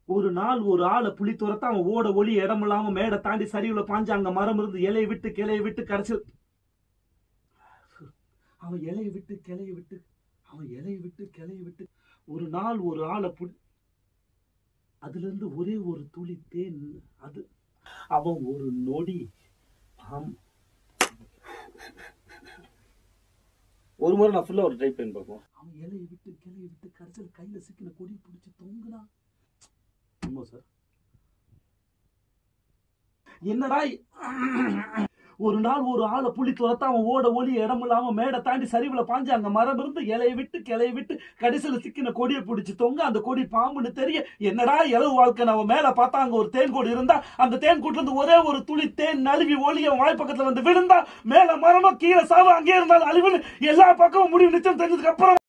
ஒரு நாள் ஒரு ஆளை புலி துரத்த அவன் ஓட ஒளி இடம் இல்லாம மேடை தாண்டி சரிவுல பாஞ்சு அங்க மரம் இருந்து இலையை விட்டு கிளையை விட்டு கடைசி அவன் இலையை விட்டு கிளையை விட்டு அவன் இலையை விட்டு கிளையை விட்டு ஒரு நாள் ஒரு ஆளை புலி அதுல இருந்து ஒரே ஒரு துளி தேன் அது அவன் ஒரு நொடி ஆம். ஒரு முறை நான் ஃபுல்லா ஒரு ட்ரை பண்ணி பார்ப்போம் அவன் இலையை விட்டு கிளையை விட்டு கடைசியில் கையில சிக்கின கொடி பிடிச்சி தொங்குனா ஆமா சார் என்னடா இ- ஒரு நாள் ஒரு ஆளை புலி துரத்த அவன் ஓட ஒளி இடம் இல்லாம மேடை தாண்டி சரிவுல பாஞ்சு அங்க மரம் இருந்து இலையை விட்டு கிளையை விட்டு கடைசியில சிக்கின கொடியை பிடிச்சி தொங்க அந்த கொடி பாம்புன்னு தெரிய என்னடா இளவு வாழ்க்கை நம்ம மேல பார்த்தா அங்க ஒரு தேன் கூடு இருந்தா அந்த தேன் கூட்டுல இருந்து ஒரே ஒரு துளி தேன் நழுவி ஒளி அவன் வாய் பக்கத்துல வந்து விழுந்தா மேல மரமா கீழே சாவ அங்கே இருந்தாலும் அழிவுன்னு எல்லா பக்கமும் முடிவு நிச்சயம் தெரிஞ்சதுக்கு அப்புறம்